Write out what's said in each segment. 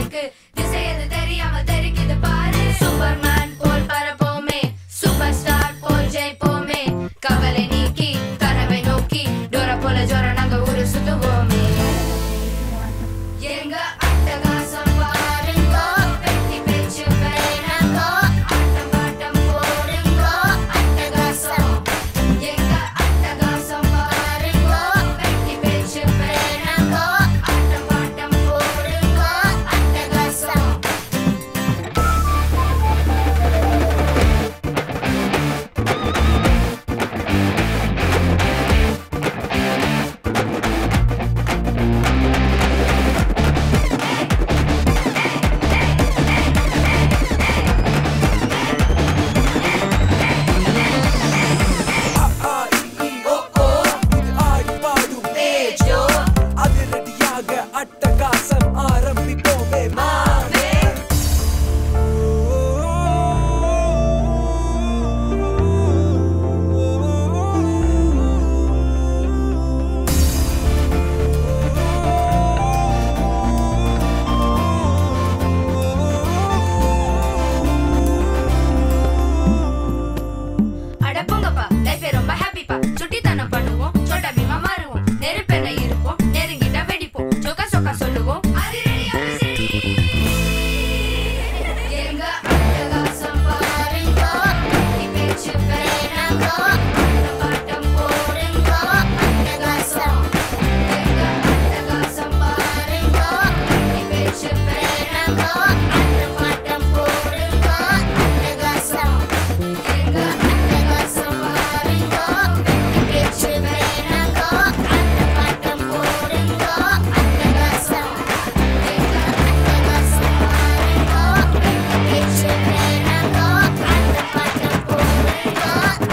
இருக்கு திசை எது தெரியாம தெரிக்குது பாரு சூப்பர்மேன் போல் பரப்போமே சூப்பர் ஸ்டார் போல் ஜெயிப்போமே கவலை நீக்கி கனவை நோக்கி டோர போல ஜோர நாங்க ஊரு சுத்துவோமே எங்க அட்டகாசம் பாருங்கோ பெட்டி பேச்சு வேணாங்கோ ஆட்டம் பாட்டம் போடுங்கோ அட்டகாசம் எங்க அட்டகாசம் பாருங்கோ பெட்டி பேச்சு வேணாங்கோ ஆட்டம் பாட்டம் போடுங்கோ அட்டகாசம் ஏஜோ அதிரடியாக அட்டகாசம் ஆரம்பிப்போமே மாமே அட போங்கப்பா லைஃபே ரொம்ப ஹாப்பிப்பா சுட்டித்தனம் பண்ணுவோம் சோட்டா பீமா மாறுவோம் நெருப்பெண்ண இருப்போம் நெருங்கிட்டா வெடிப்போம் சொக்கா சொக்கா சொல்லுவோம் அதிரடி அதிசடி. எங்க அட்டகாசம் பாருங்கோ, கட்டி பேச்சு வேணாங்கோ, ஆட்டம் பாட்டம் போடுங்கோ, அட்டகாசம். எங்க அட்டகாசம் பாருங்கோ, கட்டி பேச்சு வேணாங்கோ, ஆட்டம் பாட்டம் போடுங்கோ, அட்டகாசம். எங்க அட்டகாசம் பாருங்கோ, கட்டி பேச்சு வேணாங்கோ, ஆட்டம் பாட்டம் போடுங்கோ, அட்டகாசம். எங்க அட்டகாசம் பாருங்கோ, கட்டி பேச்சு வேணாங்கோ, ஆட்டம் பாட்டம் போடுங்கோ,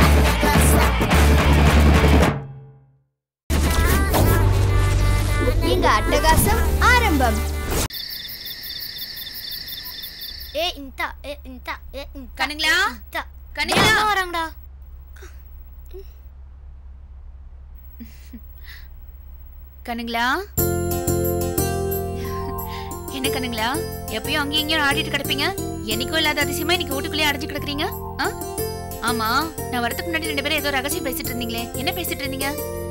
அட்டகாசம். எங்க அட்டகாசம் ஆரம்பம் ஏ இந்தா ஏ இந்தா ஏ இந்தா கண்ணுங்களா? இந்தா. கண்ணுங்களா? இதோ வராங்கடா கண்ணுங்களா என்ன கண்ணுங்களா எப்பயும் அங்கேயும் இங்கேயும் ஆடிட்டு கிடப்பீங்க என்னைக்கும் இல்லாத அதிசயமா இன்னைக்கு வீட்டுக்குள்ளேயே அடைஞ்சு கிடக்குறீங்க ஆ? ஆமா நான் வரதுக்கு முன்னாடி ரெண்டு பேரும் ஏதோ ரகசியம் பேசிட்டு இருந்தீங்களே என்ன பேசிட்டு இருந்தீங்க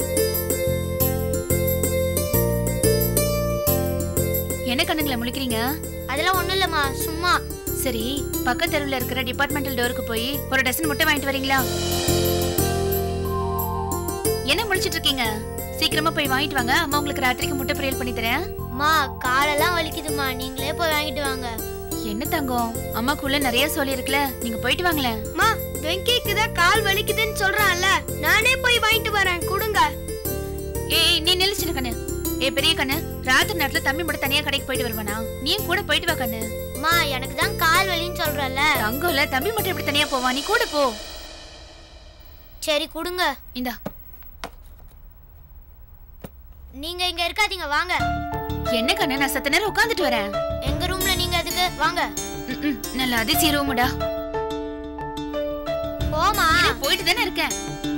என்ன கண்ணுங்களா முழிக்கிறீங்க அதெல்லாம் ஒண்ணும் இல்லம்மா சும்மா சரி பக்கத்து தெருவில் இருக்கிற டிபார்ட்மெண்டல் டோருக்கு போய் ஒரு டசன் முட்டை வாங்கிட்டு வரீங்களா என்ன முழிச்சிட்டு இருக்கீங்க சீக்கிரமா போய் வாங்கிட்டு வாங்க அம்மா உங்களுக்கு ராத்திரிக்கு முட்டை பொரியல் பண்ணி தரேன் அம்மா காலெல்லாம் வலிக்குதுமா நீங்களே போய் வாங்கிட்டு வாங்க என்ன தங்கம் அம்மாக்குள்ள நிறைய சொல்லி இருக்குல்ல நீங்க போயிட்டு வாங்களேன் அம்மா வெங்கிக்கு தான் கால் வலிக்குதுன்னு சொல்றான்ல நானே போய் வாங்கிட்டு வரேன் கொடுங்க ஏய் நீ நில்லு சின்ன கண்ணு ஏ பெரிய கண்ணு ராத்திரி நேரத்துல தம்பி மட்டும் தனியா கடைக்கு போயிட்டு வருவானா நீ கூட போயிட்டு வா கண்ணு அம்மா எனக்கு தான் கால் வலின்னு சொல்றல தங்கம் இல்ல தம்பி மட்டும் எப்படி தனியா போவா நீ கூட போ சரி கொடுங்க இந்தா நீங்க இங்க இருக்காதீங்க வாங்க என்ன கண்ணு நான் சத்த நேரம் உட்காந்துட்டு வரேன் எங்க ரூம்ல நீங்க அதுக்கு வாங்க ம், ம், நல்ல அதிசய ரூமுடா போமா போயிட்டு தானே இருக்கேன்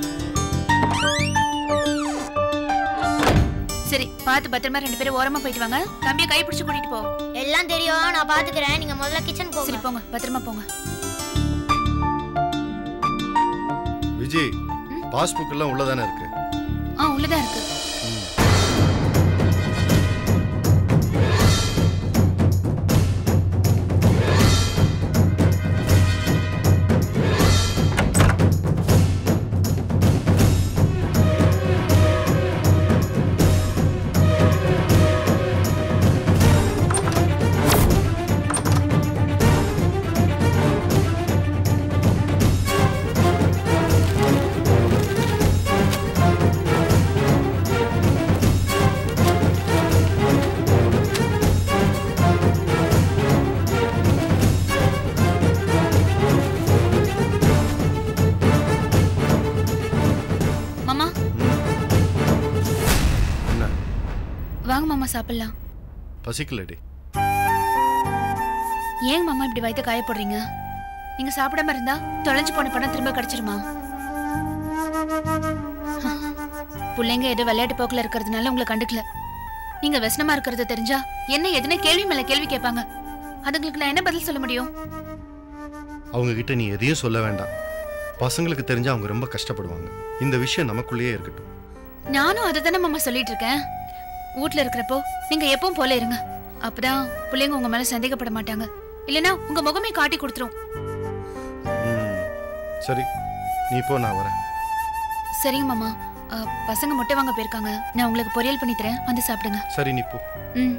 சரி பார்த்து பத்திரமா ரெண்டு பேரும் ஓரமா போயிட்டு வாங்க தம்பியை கை பிடிச்சு கூட்டிட்டு போ எல்லாம் தெரியும் நான் பாத்துக்கிறேன் நீங்க முதல்ல கிச்சன் சரி போங்க போங்க பத்திரமா போங்க விஜய் பாஸ்புக் எல்லாம் உள்ளதானே இருக்கு ஆ உள்ளதா இருக்கு மாமா என்ன வாங்க மாமா சாப்பிடலாம் பசிக்கலடி ஏங்க மாமா இப்படி வயித்த காய போடுறீங்க நீங்க சாப்பிடாம இருந்தா தொலைஞ்சு போன பணம் திரும்ப கிடைச்சிருமா பிள்ளைங்க ஏதோ விளையாட்டு போக்குல இருக்கிறதுனால உங்களை கண்டுக்கல நீங்க व्यசனமா இருக்கிறது தெரிஞ்சா என்ன எதுன்னு கேள்வி மேல கேள்வி கேட்பாங்க அதுங்களுக்கு நான் என்ன பதில் சொல்ல முடியும் அவங்க கிட்ட நீ எதையும் சொல்ல வேண்டாம் பசங்களுக்கு தெரிஞ்சா அவங்க ரொம்ப கஷ்டப்படுவாங்க இந்த விஷயம் நமக்குள்ளேயே இருக்கட்டும் நானும் அதை தானே மாமா சொல்லிட்டு இருக்கேன் வீட்ல இருக்கிறப்போ நீங்க எப்பவும் போல இருங்க அப்பதான் பிள்ளைங்க உங்க மேல சந்தேகப்பட மாட்டாங்க இல்லனா உங்க முகமே காட்டி கொடுத்துரும் ம், சரி நீ போ நான் வரேன் சரிங்க மாமா அ, பசங்க முட்டை வாங்க போயிருக்காங்க நான் உங்களுக்கு பொரியல் பண்ணி தரேன் வந்து சாப்பிடுங்க சரி நீ போ ம்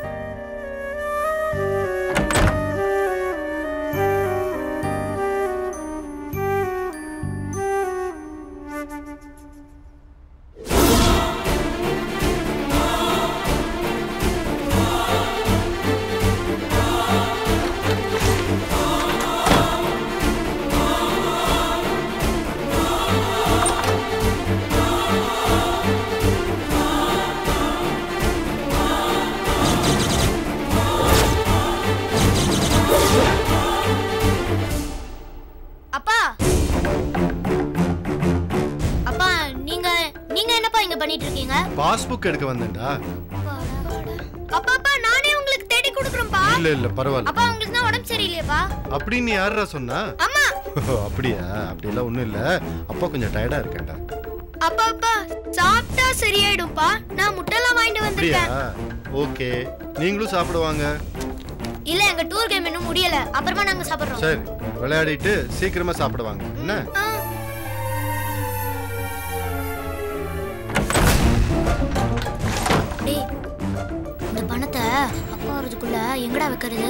அப்பா அப்பா நீங்க நீங்க என்னப்பா இங்க பண்ணிட்டு இருக்கீங்க பாஸ்புக் எடுக்க வந்தேன்டா அப்பா அப்பா நானே உங்களுக்கு தேடி கொடுக்குறேன்ப்பா இல்ல இல்ல பரவாயில்ல அப்பா உங்களுக்கு தான் உடம்பு சரியில்லையாப்பா அப்படின்னு யாரா சொன்னா அம்மா ஓ, அப்படியா அப்படியெல்லாம் ஒண்ணும் இல்ல அப்பா கொஞ்சம் டயர்டா இருக்கேன்டா அப்பா அப்பா சாப்பிட்டா சரியாயிடும்பா நான் முட்டைலாம் வாங்கிட்டு அப்படியா வந்திருக்கேன் ஓகே நீங்களும் சாப்பிடுவாங்க இல்ல எங்க டூர் கேம் இன்னும் முடியல அப்புறமா நாங்க சாப்பிடுறோம் சரி விளையாடிட்டு சீக்கிரமா சாப்பிடுவாங்க என்ன ஆ. டேய் இந்த பணத்தை அப்பா வரதுக்குள்ள எங்கடா வைக்கிறது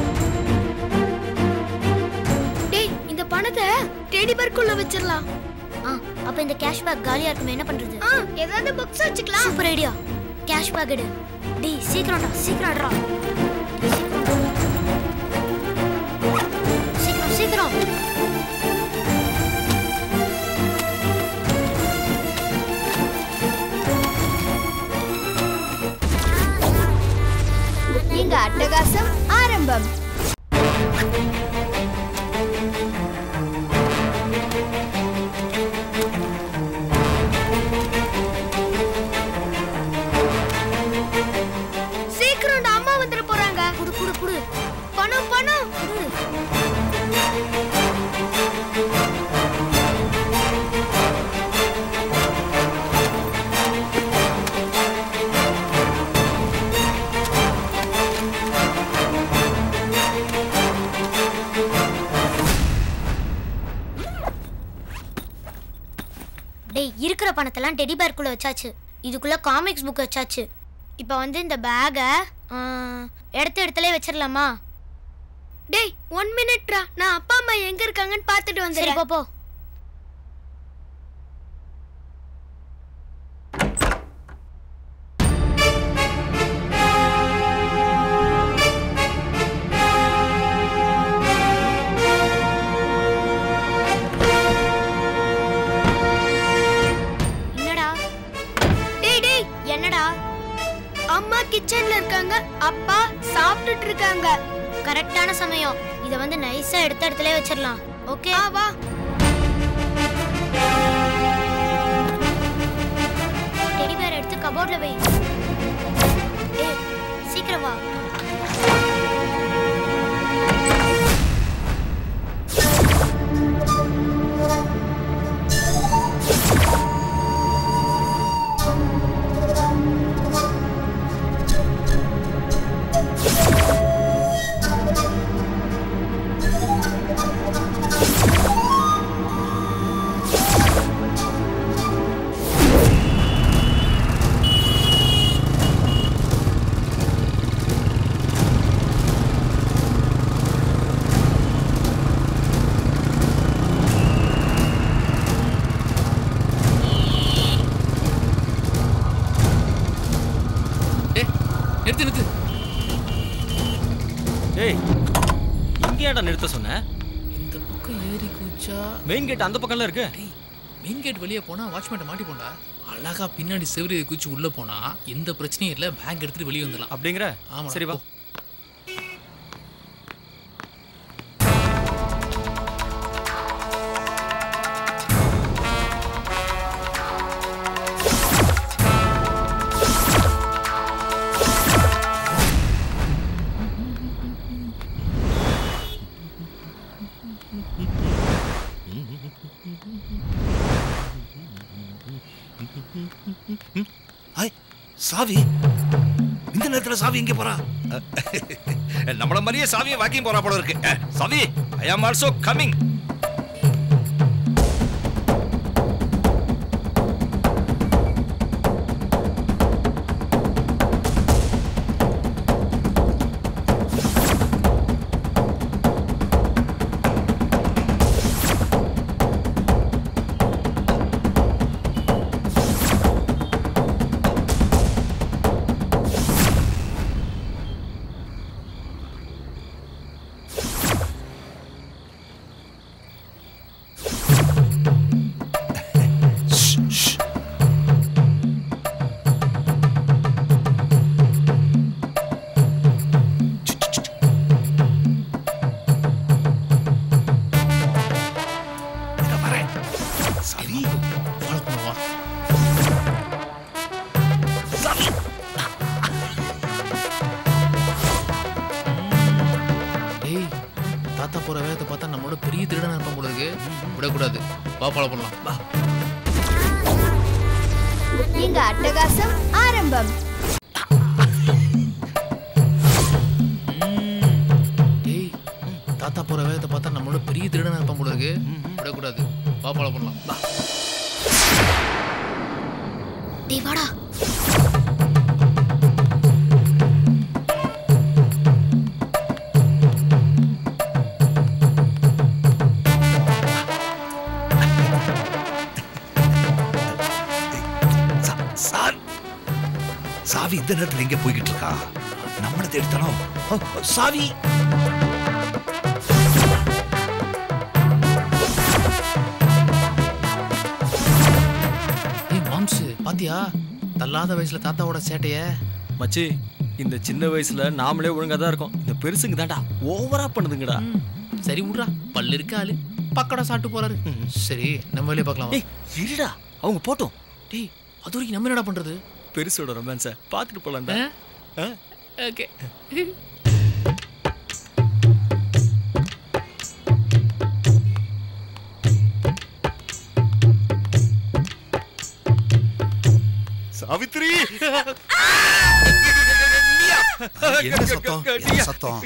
டேய் இந்த பணத்தை டெடி பர்க்குள்ள வச்சிரலாம் ஆ அப்ப இந்த கேஷ் பேக் காலியா இருக்குமே என்ன பண்றது ஆ ஏதாவது புக்ஸ் வச்சுக்கலாம் சூப்பர் ஐடியா கேஷ் பேக் எடு டேய் சீக்கிரம்டா சீக்கிரம்டா சீக்கிரம் சீக்கிரம் எங்க அட்டகாசம் ஆரம்பம் சீக்கிரம்டா அம்மா வந்துட போறாங்க குடு குடு குடு பணம் பணம் குடு டேய் இருக்கிற பணத்தெல்லாம் டெடி பேர்க்குள்ள வச்சாச்சு இதுக்குள்ள காமிக்ஸ் புக் வச்சாச்சு இப்போ வந்து இந்த பேகை எடுத்த இடத்துல வச்சிடலாமா டேய் ஒன் மினிட்ரா நான் அப்பா அம்மா எங்க இருக்காங்கன்னு பார்த்துட்டு வந்துடுறேன் போ போ என்னடா டேய் டேய் என்னடா அம்மா கிச்சன்ல இருக்காங்க அப்பா சாப்பிட்டுட்டு இருக்காங்க கரெக்டான சமயம் இத வந்து நைஸா எடுத்த இடத்துல வச்சிரலாம் ஓகே வா டெடி பேர் எடுத்து கபோர்ட்ல வை ஏய் சீக்கிரம் வா டேய் நிறுத்து நிறுத்து டேய் இங்கேயாடா நிறுத்த சொன்ன இந்த பக்கம் ஏறி குச்சா மெயின் கேட் அந்த பக்கம்ல இருக்கு டேய் மெயின் கேட் வெளியே போனா வாட்ச்மேன் மாட்டி போண்டா அழகா பின்னாடி செவரு குச்சி உள்ள போனா எந்த பிரச்சனையும் இல்ல பேக் எடுத்துட்டு வெளியே வந்துடலாம் அப்படிங்கிற ஆமா சரி வா சாவி இந்த நேரத்துல சாவி எங்க போறா நம்மள மாதிரியே சாவியை வாக்கிங் போறா போல இருக்கு அஹ், சாவி ஐ ஆம் ஆல்சோ கமிங் சாவி வா சாவி டேய் தாத்தா போற வேகத்தை பார்த்தா நம்மளோட பெரிய திருடனா இருப்பான் போல இருக்கு விடக்கூடாது வா ஃபாலோ பண்ணலாம் வா இங்க அட்டகாசம் ஆரம்பம் டேய் தாத்தா போற வேகத்தை பார்த்தா நம்மளோட பெரிய திருடனா இருப்பான் போல இருக்கு விடக்கூடாது வா ஃபாலோ பண்ணலாம் வா டேய் வாடா சா- சார் சாவி இந்த நேரத்துல எங்க போய்கிட்டு இருக்கா நம்மள தேடித்தானோ ஓ, சாவி ஏய் மாம்சு பாத்தியா தள்ளாத வயசுல தாத்தாவோட சேட்டைய மச்சி இந்த சின்ன வயசுல நாமளே ஒழுங்கா தான் இருக்கோம் இந்த பெருசுங்க தான்டா ஓவரா பண்ணுதுங்கடா ம், சரி விட்றா பல்லு இருக்க ஆளு பக்கடா சாப்பிட்டு போறாரு சரி நம்ம வேலையை பார்க்கலாம் ஏய் இருடா அவங்க போட்டோம் டேய் அது வரைக்கும் நம்ம என்னடா பண்றது பெருசோட ரொமான்ஸ பாத்துட்டு போலாம்டா ஆ? ஓகே சாவித்ரி என்ன சத்தம் என்ன சத்தம்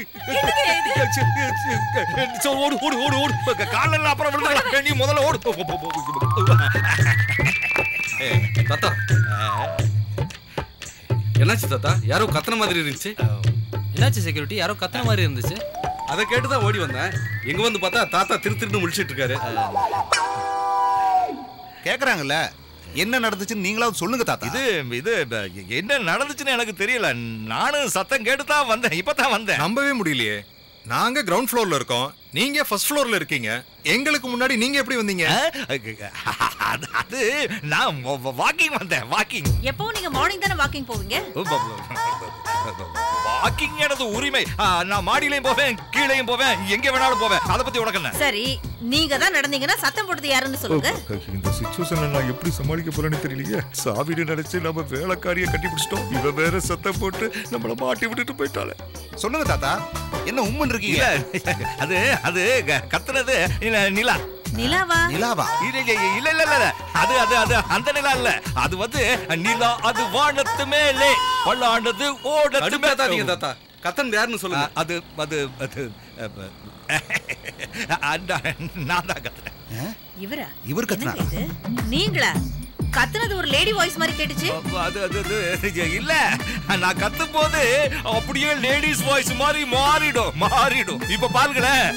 சரி, ஓடு ஓடு ஓடு ஓடு காலில் அப்புறம் விழுந்துக்கலாம் நீ முதல்ல ஓடு போ, போ, போ, போ. தாத்தா என்னாச்சு தாத்தா யாரோ கத்துன மாதிரி இருந்துச்சு என்னாச்சு செக்யூரிட்டி யாரோ கத்துற மாதிரி இருந்துச்சு அதை கேட்டு தான் ஓடி வந்தேன் எங்க வந்து பார்த்தா தாத்தா திரு திருன்னு முழிச்சிட்டு இருக்காரு கேக்குறாங்கல்ல என்ன நடந்துச்சுன்னு நீங்களாவது சொல்லுங்க தாத்தா இது இது ப- என்ன நடந்துச்சுன்னு எனக்கு தெரியல நானும் சத்தம் கேட்டு தான் வந்தேன் இப்பதான் வந்தேன் நம்பவே முடியலையே நாங்க கிரவுண்ட் ஃப்ளோர்ல இருக்கோம் நீங்க ஃபர்ஸ்ட் ஃப்ளோர்ல இருக்கீங்க எங்களுக்கு முன்னாடி நீங்க எப்படி வந்தீங்க அது- அது நான் வாக்கிங் வந்தேன் வாக்கிங் எப்பவும் நீங்க மார்னிங் தானே வாக்கிங் போவீங்க வாக்கிங் எனது உரிமை ஆ, நான் மாடியிலையும் போவேன் கீழையும் போவேன் எங்க வேணாலும் போவேன் அதை பத்தி உனக்கு என்ன சரி நீங்க தான் நடந்தீங்கன்னா சத்தம் போட்டது யாருன்னு சொல்லுங்க இந்த சுச்சுவேஷன்ல நான் எப்படி சமாளிக்க போறேன்னு தெரியலையே சாவிடு நினைச்சு நம்ம வேலைக்காரிய கட்டி பிடிச்சிட்டோம் இவ வேற சத்தம் போட்டு நம்மள மாட்டி விட்டுட்டு போயிட்டாளே சொல்லுங்க தாத்தா என்ன உம்மன் இருக்கீங்க இல்ல அது அது க- கத்துனது இல்ல, நிலா நிலாவா நிலாவா இல்ல இல்ல இல்ல இல்ல இல்ல அது அது அது அந்த நிலா இல்ல அது வந்து நிலா அது வானத்து மேலே பல்லாண்டது ஓடத்து அடுப்பாத்தாதீங்க தாத்தா கத்தன் யாருன்னு சொல்லுங்க அது அது அது அப்ப, அதான், நான் தான் கத்துறேன் இவரா இவர் கத்துனாரா? என்னங்க இது? நீங்களா கத்துனது ஒரு லேடி வாய்ஸ் மாதிரி கேட்டுச்சு அது அது அது இல்ல நான் கத்தும் போது அப்படியே லேடிஸ் வாய்ஸ் மாதிரி மாறிடும் மாறிடும் இப்ப பாருங்களேன்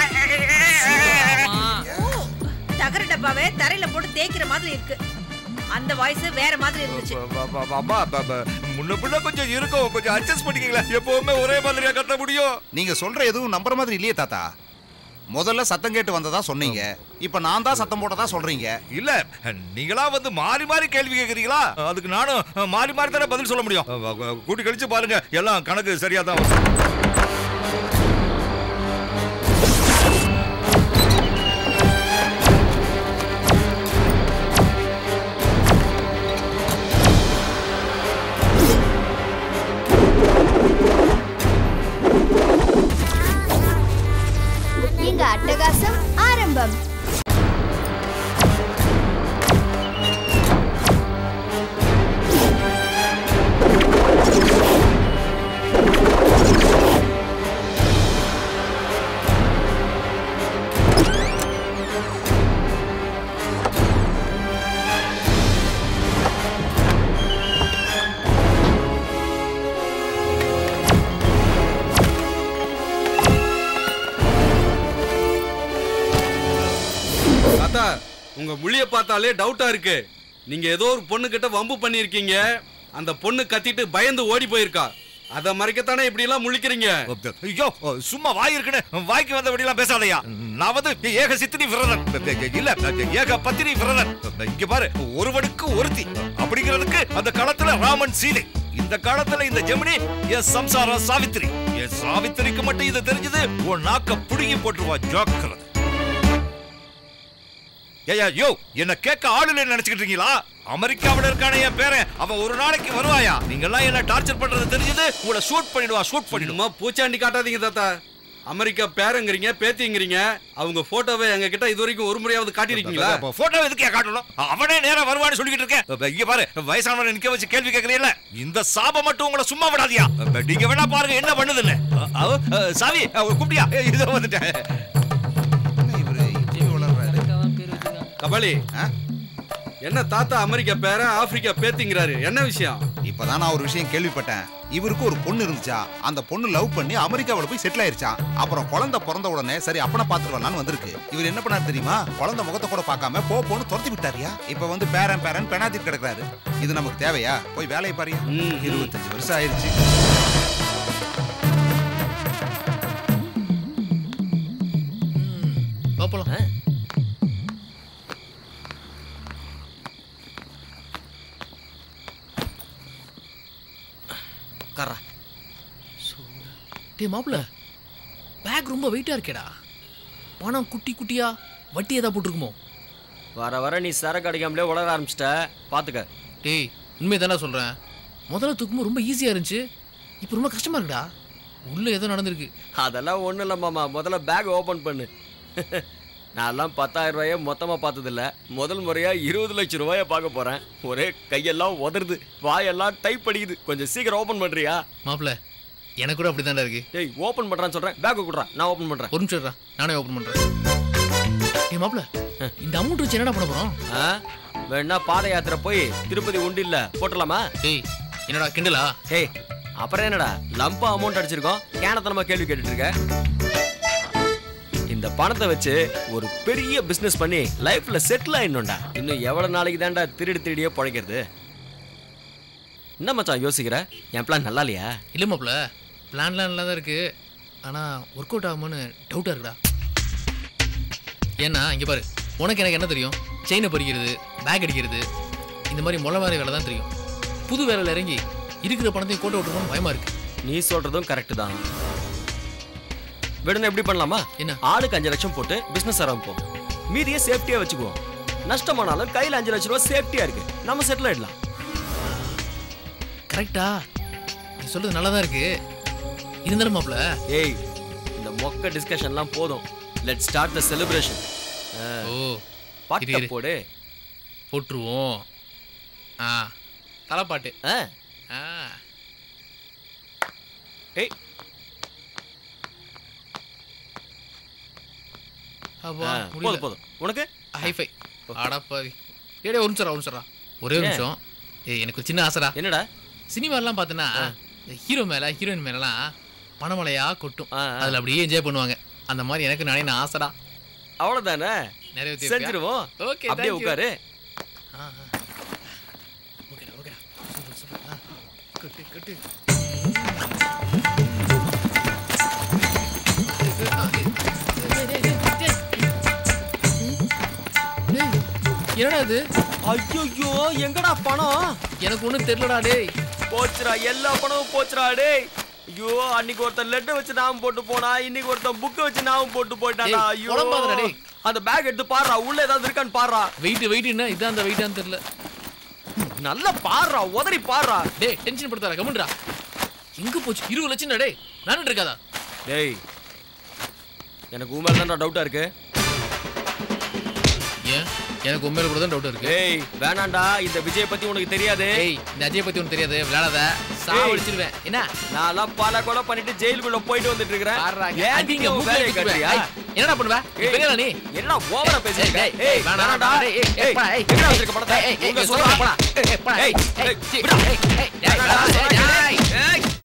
ஓ, தகர டப்பாவை தரையில போட்டு தேய்க்கிற மாதிரி இருக்கு அந்த வாய்ஸ் வேற மாதிரி இருந்துச்சு ப- ப- ப- அம்மா, ப- ப- முன்ன பின்ன கொஞ்சம் இருக்கும் கொஞ்சம் அட்ஜஸ்ட் பண்ணிக்கீங்களா எப்பவுமே ஒரே மாதிரியா கத்த முடியும் நீங்க சொல்ற எதுவும் நம்புற மாதிரி இல்லையே தாத்தா முதல்ல சத்தம் கேட்டு வந்ததா சொன்னீங்க இப்ப நான் தான் சத்தம் போட்டதா சொல்றீங்க இல்ல நீங்களா வந்து மாறி மாறி கேள்வி கேக்குறீங்களா அதுக்கு நானும் மாறி மாறி தானே பதில் சொல்ல முடியும் கூட்டி கழிச்சு பாருங்க எல்லாம் கணக்கு சரியா தான் வரும் இங்க அட்டகாசம் ஆரம்பம் உங்க மொழிய பார்த்தாலே டவுட்டா இருக்கு நீங்க ஏதோ ஒரு பொண்ணு கிட்ட வம்பு பண்ணிருக்கீங்க அந்த பொண்ணு கத்திட்டு பயந்து ஓடி போயிருக்கா அத மறைக்கத்தானே இப்படி எல்லாம் முழிக்கிறீங்க ஐயோ சும்மா வாய் இருக்குன்னு வாய்க்கு வந்தபடி எல்லாம் பேசாதயா நான் வந்து ஏக சித்தினி விரதன் இல்ல ஏக பத்தினி விரதன் இங்க பாரு ஒருவனுக்கு ஒருத்தி அப்படிங்கிறதுக்கு அந்த காலத்துல ராமன் சீதை இந்த காலத்துல இந்த ஜெமினி என் சம்சார சாவித்திரி என் சாவித்திரிக்கு மட்டும் இது தெரிஞ்சது உன் நாக்க புடுங்கி போட்டுருவா ஜாக்கிரதை ஏயா யோ என்ன கேட்க ஆளு இல்லைன்னு நினைச்சுக்கிட்டு இருக்கீங்களா அமெரிக்காவுல இருக்கானே என் பேரன் அவன் ஒரு நாளைக்கு வருவாயா நீங்க எல்லாம் என்ன டார்ச்சர் பண்றது தெரிஞ்சது உங்களை ஷூட் பண்ணிடுவா ஷூட் பண்ணிடுமா பூச்சாண்டி காட்டாதீங்க தாத்தா அமெரிக்கா பேரங்கிறீங்க பேத்திங்கிறீங்க அவங்க போட்டோவை எங்க கிட்ட இது வரைக்கும் ஒரு முறையாவது காட்டியிருக்கீங்களா போட்டோ எதுக்கு காட்டணும் அவனே நேரா வருவான்னு சொல்லிக்கிட்டு இருக்கேன் இங்க பாரு வயசானவனை நிக்க வச்சு கேள்வி கேட்கறீல்ல இந்த சாபம் மட்டும் உங்களை சும்மா விடாதியா நீங்க வேணா பாருங்க என்ன பண்ணுதுன்னு அ- அவ- அ, சாவி அவ கூப்பிட்டியா இதோ வந்துட்டேன் கபாலி என்ன தாத்தா அமெரிக்கா பேரன் ஆப்பிரிக்கா பேத்திங்கிறாரு என்ன விஷயம் இப்பதான் நான் ஒரு விஷயம் கேள்விப்பட்டேன் இவருக்கு ஒரு பொண்ணு இருந்துச்சா அந்த பொண்ணு லவ் பண்ணி அமெரிக்காவுல போய் செட்டில் ஆயிருச்சா அப்புறம் குழந்தை பிறந்த உடனே சரி அப்பனை பாத்துட்டு வரலான்னு வந்திருக்கு இவர் என்ன பண்ணாரு தெரியுமா குழந்தை முகத்தை கூட பார்க்காம போ போன்னு துரத்தி விட்டாரியா இப்ப வந்து பேரன் பேரன் பெனாத்திட்டு கிடக்குறாரு இது நமக்கு தேவையா போய் வேலையை பாரியா இருபத்தஞ்சு வருஷம் ஆயிருச்சு போலாம் கர்றா டேய் மாப்பிள பேக் ரொம்ப வெயிட்டா இருக்கேடா பணம் குட்டி குட்டியா வட்டி ஏதா போட்டிருக்குமோ வர வர நீ சரக்கு அடிக்காமலே உலர ஆரம்பிச்சிட்ட பாத்துக்க டேய் உண்மை தானே சொல்றேன் முதல்ல தூக்கும்போது ரொம்ப ஈஸியா இருந்துச்சு இப்போ ரொம்ப கஷ்டமா இருக்குடா உள்ள ஏதோ நடந்திருக்கு அதெல்லாம் ஒன்றும் இல்லை மாமா முதல்ல பேக் ஓப்பன் பண்ணு நான்லாம் பத்தாயிரம் ரூபாய மொத்தமாக பார்த்ததில்ல முதல் முறையாக இருபது லட்சம் ரூபாய பார்க்க போகிறேன் ஒரே கையெல்லாம் உதறுது வாயெல்லாம் டைப் அடிக்குது கொஞ்சம் சீக்கிரம் ஓப்பன் பண்ணுறியா மாப்பிள எனக்கு கூட அப்படி இருக்கு டேய் ஓப்பன் பண்ணுறான்னு சொல்கிறேன் பேக் கொடுறா நான் ஓப்பன் பண்ணுறேன் ஒரு நிமிஷம் இருடா, நானே ஓப்பன் பண்றேன் ஏய் மாப்பிள இந்த அமௌண்ட் வச்சு என்னடா பண்ண போறோம் ஆ வேணா பாத யாத்திரை போய் திருப்பதி உண்டு இல்ல போட்டுடலாமா டேய் என்னடா கிண்டலா டேய் அப்புறம் என்னடா லம்பா அமௌண்ட் அடிச்சிருக்கோம் கேனத்தனமா கேள்வி கேட்டுட்டு இருக்க இந்த பணத்தை வச்சு ஒரு பெரிய பிசினஸ் பண்ணி லைஃப்ல செட்டில் ஆயிடணும்டா இன்னும் எவ்வளவு நாளைக்கு தான்டா திருடி திருடியே பழைக்கிறது என்ன மச்சான் யோசிக்கிற என் பிளான் நல்லா இல்லையா இல்ல மாப்பிள பிளான்லாம் நல்லா தான் இருக்கு ஆனா ஒர்க் அவுட் ஆகுமான்னு டவுட்டா இருக்குடா ஏன்னா இங்க பாரு உனக்கு எனக்கு என்ன தெரியும் செயினை பறிக்கிறது பேக் அடிக்கிறது இந்த மாதிரி முளை மாதிரி வேலை தான் தெரியும் புது வேலையில் இறங்கி இருக்கிற பணத்தையும் கோட்டை விட்டுருக்கோம் பயமா இருக்கு நீ சொல்றதும் கரெக்ட் தான் விடுன எப்படி பண்ணலாமா என்ன ஆளுக்கு அஞ்சு லட்சம் போட்டு பிசினஸ் ஆரம்பிப்போம் மீதியை சேஃப்டியா வச்சுக்குவோம் நஷ்டமானாலும் கையில அஞ்சு லட்சம் ரூபாய் சேஃப்டியா இருக்கு நம்ம செட்டில் ஆயிடலாம் கரெக்டா நீ சொல்றது நல்லா தான் இருக்கு இருந்தாலும் மாப்பிள ஏய் இந்த மொக்க டிஸ்கஷன்லாம் போதும் லெட் ஸ்டார்ட் த செலிப்ரேஷன் ஓ பாட்டு இரு. போடு போட்டுருவோம் ஆ தலைப்பாட்டு ஆ ஆ ஏய் அப்பா ஆ, முடியல. போதும் போதும் உனக்கு ஹைஃபை அடப்பாவி ஏடே ஒரு நிமிஷம் ஒரு நிமிஷம் ஒரே ஒரு ஏன்? நிமிஷம் ஏய் எனக்கு ஒரு சின்ன ஆசைடா என்னடா சினிமாலாம் பார்த்தனா இந்த ஹீரோ மேல ஹீரோயின் மேலலாம் பணமழையா கொட்டும் அதுல அப்படியே என்ஜாய் பண்ணுவாங்க அந்த மாதிரி எனக்கு நானே நான் ஆசைடா அவ்வளவுதானே நிறைவேற்றிருப்பியா? செஞ்சிருவோம் Okay, அப்படியே thank you. உட்காரு ஆ, ஆ. ஓகேடா ஓகேடா சூப்பர் சூப்பர் ஆ கட்டு கட்டு என்னடா இது ஐயோ எங்கடா பணம் எனக்கு ஒண்ணும் தெரியலடா டேய் போச்சுடா எல்லா பணமும் போச்சுடா டேய் ஐயோ அன்னைக்கு ஒருத்தன் லெட்டர் வச்சு நாம போட்டு போனா இன்னைக்கு ஒருத்தன் புக் வச்சு நாம போட்டு போயிட்டான்டா ஏய், ஐயோ புலம்பாதடா டேய். அந்த பேக் எடுத்து பாருடா உள்ள ஏதாவது இருக்கான்னு பாருடா வெயிட் வெயிட் என்ன இதான் அந்த வெயிட்டான்னு தெரியல நல்லா பாருடா உதறி பாருடா டேய் டென்ஷன் படுத்தாத கமெண்ட்ரா எங்க போச்சு இருபது லட்சம் டேய் நானும் இருக்காதா டேய் எனக்கு உண்மையில தான்டா டவுட்டா இருக்கு ஏன் எனக்கு உண்மையில கூட தான் டவுட் இருக்கு டேய் வேணாம்டா இந்த விஜய் பத்தி உனக்கு தெரியாது ஏய் இந்த அஜய் பத்தி உனக்கு தெரியாது விளையாடாத சாவடிச்சிருவேன் என்ன நான்லாம் பல கொலை பண்ணிட்டு ஜெயிலுக்குள்ள போயிட்டு வந்துட்டு இருக்கிறேன் பாருங்க, ஏன் அடிங்க, நீங்க மூக்குல வேலையை குத்துவேன். காட்டுறியா? ஏய், என்னடா பண்ணுவ ஏய், இப்ப நீ என்ன ஓவரா பேசுறீங்க ஏய், ஏய் வேணாம், வேணாம்டா வேணாம், ஏய், ஏய், ஏய் போடா, ஏய், எங்கடா வச்சிருக்க படத்தை ஏய், ஏய், உங்க ஏய், சொல்றா போடா, ஏய், போடா, ஏய் ஏய், ஏய் ஏய், விடா ஏய், ஏய், ஏய், வேணாம்டா, ஏய், சொல்றேன். ஏய், ஏய்